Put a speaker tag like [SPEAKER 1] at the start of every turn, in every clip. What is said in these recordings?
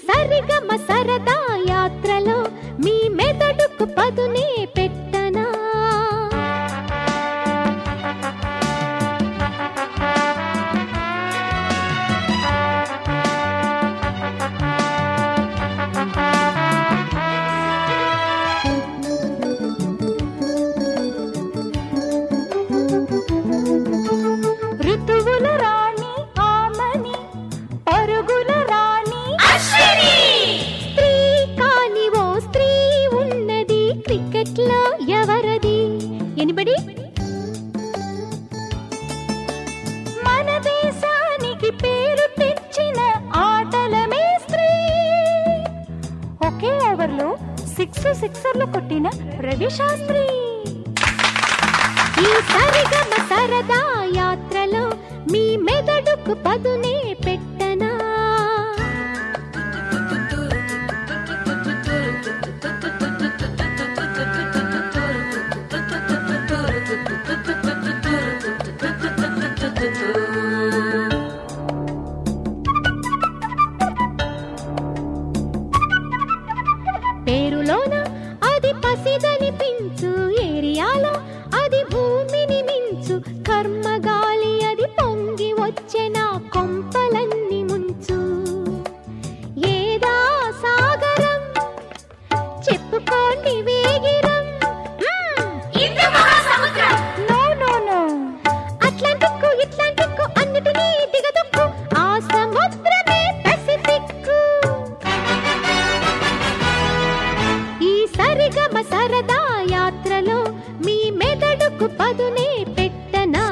[SPEAKER 1] సరిగమ సరదా యాత్రలో మీ మెదడుకు పదునే పెట్టనా ఋతువుల రాణి ఆమని పరుగుల రాణి స్త్రీ కాని ఓ స్త్రీ ఉన్నది క్రికెట్ లో ఎవరది ఎనిబడి మన దేశానికి పేరు తెచ్చిన ఆటల మేస్త్రీ ఒకే ఓవర్లో సిక్స్ సిక్సర్లు కొట్టిన రవి శాస్త్రి ఈ సరిగమ సరదా యాత్రలో మీ మెదడుకు పదునే పెట్టనా పేరులోన అది పసిదనిపించు ఏరియాలో అది భూమిని మించు కర్మగాలి అది పొంగి వచ్చే నా కొంపలన్నీ ముంచు ఏదా సాగరం చెప్పుకోండి వేగిరం నో నో నో అట్లాంటిక్ ఇట్లాంటిక్ అన్నిటినీ దిగదొక్కు ఆ సముద్రమే పసిఫిక్ ఈ సరిగమ సరదా యాత్రలో మీ మెదడుకు పదునే పెట్టనా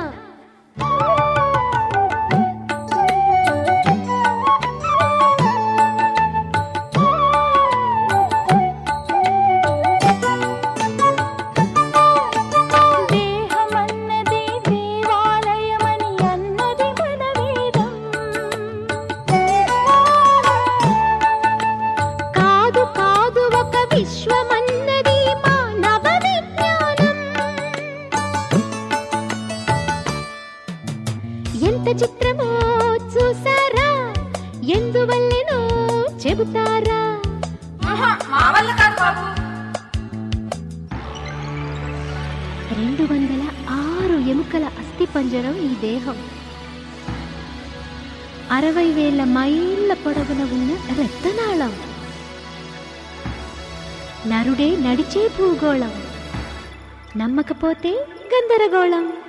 [SPEAKER 1] దేహమన్నది దేవాలయమని అన్నది మన వేదం కాదు కాదు ఒక విశ్వమన్నది మానవ విజ్ఞానం ఎంత చిత్రమో చూసారా ఎందువల్లెనో చెబుతారా
[SPEAKER 2] మా వల్ల కాదు బాబు
[SPEAKER 1] రెండు వందల ఆరు ఎముకల అస్థిపంజరం ఈ దేహం అరవై వేల మైళ్ళ పొడవున ఉన్న రక్తనాళం నరుడే నడిచే భూగోళం నమ్మకపోతే గందరగోళం